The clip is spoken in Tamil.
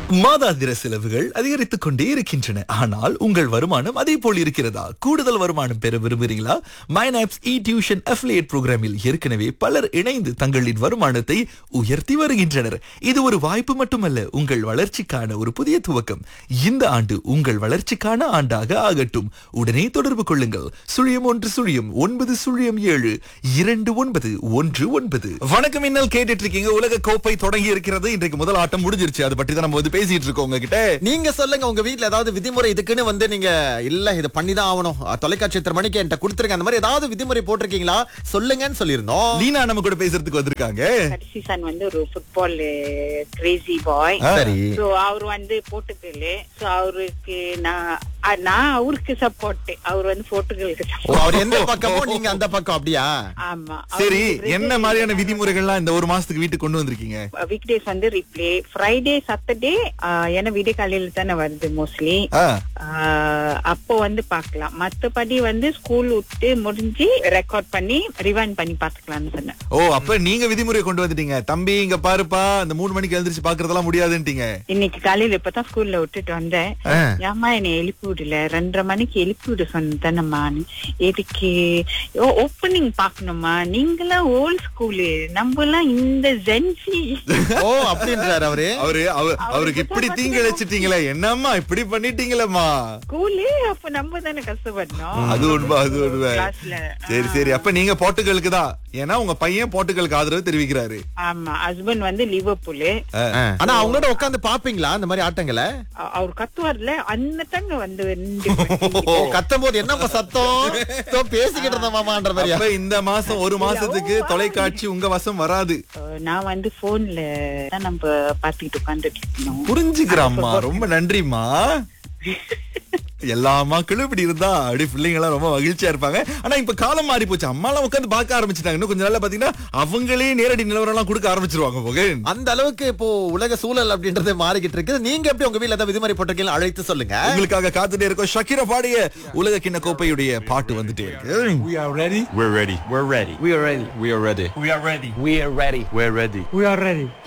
மாதாந்திர செலவுகள் அதிகரித்துக் கொண்டே இருக்கின்றன ஆனால் உங்கள் வருமானம் அதே போல் இருக்கிறதா கூடுதல் வருமானம் பெற விரும்புகிறீங்களா மைனாப்ஸ் இ டியூஷன் அஃபிலியேட் புரோகிராமில் ஏற்கனவே பலர் இணைந்து தங்களின் வருமானத்தை உயர்த்தி வருகின்றனர் இது ஒரு வாய்ப்பு மட்டுமல்ல உங்கள் வளர்ச்சிக்கான ஒரு புதிய துவக்கம் இந்த ஆண்டு உங்கள் வளர்ச்சிக்கான ஆண்டாக ஆகட்டும் உடனே தொடர்பு கொள்ளுங்கள் சுழியம் ஒன்று சுழியம் ஒன்பது சுழியம் ஏழு இரண்டு ஒன்பது ஒன்று ஒன்பது வணக்கம் இன்னல் கேட்டுட்டு இருக்கீங்க உலக கோப்பை தொடங்கி இருக்கிறது இன்றைக்கு முதல் ஆட்டம் முடிஞ்சிருச்சு அதை பற்றி தான் நம்ம வந்து பேசிட்டு இருக்கோம் உங்ககிட்ட நீங்க சொல்லுங்க உங்க வீட்ல ஏதாவது விதிமுறை இதுக்குன்னு வந்து நீங்க இல்ல இது பண்ணிதான் ஆகணும் அஹ், தொலைக்காட்சி இத்தனை மணிக்கு என்கிட்ட கொடுத்துருங்க அந்த மாதிரி ஏதாவது விதிமுறை போட்டிருக்கீங்களா சொல்லுங்கன்னு சொல்லியிருந்தோம் லீனா நம்ம கூட பேசுறதுக்கு வந்திருக்காங்க கடைசி சன் வந்து ஒரு ஃபுட்பால் கிரேசி பாய் சரி சோ அவர் வந்து போர்ட்டுகல் சோ அவருக்கு நான் அ- நான் அவருக்கு சப்போர்ட் அவர் வந்து போர்ட்டுகலுக்கு ஓ, சப்போர்ட் அவர் எந்த பக்கமோ நீங்க அந்த பக்கம் அப்படியா ஆமா சரி என்ன மாதிரியான விதிமுறைகள்லாம் இந்த ஒரு மாசத்துக்கு வீட்டுக்கு கொண்டு வந்திருக்கீங்க வீக் டேஸ் வந்து ரிப்ளே ஃப்ரைடே சாட்டர்டே ஏன்னா வீடியோ காலையில தானே வருது மோஸ்ட்லி ஆ, அப்போ வந்து பார்க்கலாம் மத்தபடி வந்து ஸ்கூல் விட்டு முடிஞ்சு ரெக்கார்ட் பண்ணி ரிவைண்ட் பண்ணி பாத்துக்கலாம்னு சொன்னேன் ஓ அப்ப நீங்க விதிமுறை கொண்டு வந்துட்டீங்க தம்பி இங்க பாருப்பா இந்த மூணு மணிக்கு எழுந்திருச்சு பாக்குறதெல்லாம் முடியாதுன்ட்டீங்க இன்னைக்கு காலையில இப்பதான் ஸ்கூல்ல விட்டுட்டு வந்தேன் ஆ. ஏமா என்னை எழுப்பி விடல ரெண்டரை மணிக்கு எழுப்பி விட சொன்னதானம்மா எதுக்கு ஓப்பனிங் பாக்கணுமா நீங்களாம் ஓல்ட் ஸ்கூலு நம்ம எல்லாம் இந்த ஜென்சி ஓ அப்படின்றாரு அவரு அவரு அவ- அவருக்கு இப்படி தீங்கு இழைச்சிட்டீங்களே என்னம்மா இப்படி பண்ணிட்டீங்களேம்மா ஸ்கூலு அப்ப நம்ம தானே கஷ்டப்படணும் அது உண்மை அது உண்மை கிளாஸ்ல சரி சரி அப்ப நீங்க போர்ட்டுகலுக்கு தான் ஏன்னா உங்க பையன் போர்ட்டுகலுக்கு ஆதரவு தெரிவிக்கிறாரு ஆமா ஹஸ்பண்ட் வந்து லிவர்பூலு ஆனா அவங்களோட உட்கார்ந்து பாப்பீங்களா அந்த மாதிரி ஆட்டங்களை அ- அவர் கத்துவார்ல அந்த டைம்ல வந்து நின்று ஓ கத்தும் போது என்னப்பா சத்தம் தோ, பேசிக்கிட்டு இருந்த மாமான்ற மாதிரியா அப்ப இந்த மாசம் ஒரு மாசத்துக்கு தொலைக்காட்சி உங்க வசம் வராது அஹ் நான் வந்து போன்ல தான் நம்ம பாத்துக்கிட்டு உட்காந்துட்டு இருக்கணும் புரிஞ்சுக்கிறாம்மா ரொம்ப நன்றிம்மா எல்லா அம்மாக்களும் இப்படி இருந்தா அப்படி பிள்ளைங்க எல்லாம் ரொம்ப மகிழ்ச்சியா இருப்பாங்க ஆனா இப்ப காலம் மாறி போச்சு அம்மா எல்லாம் உட்காந்து பார்க்க ஆரம்பிச்சிட்டாங்க இன்னும் கொஞ்ச நாள்ல பாத்தீங்கன்னா அவங்களே நேரடி நிலவரம் எல்லாம் கொடுக்க ஆரம்பிச்சிருவாங்க போகேன் அந்த அளவுக்கு இப்போ உலக சூழல் அப்படின்றது மாறிக்கிட்டு இருக்கு நீங்க எப்படி உங்க வீட்ல ஏதாவது விதிமுறை போட்டிருக்கீங்க அழைத்து சொல்லுங்க உங்களுக்காக காத்துட்டே இருக்கோம் ஷக்கீரா பாடிய உலக கிண்ண கோப்பையுடைய பாட்டு வந்துட்டே இருக்கு We are ready. We're ready. We're ready. We are ready. We are ready. We are ready. We are ready. We're ready. We are ready.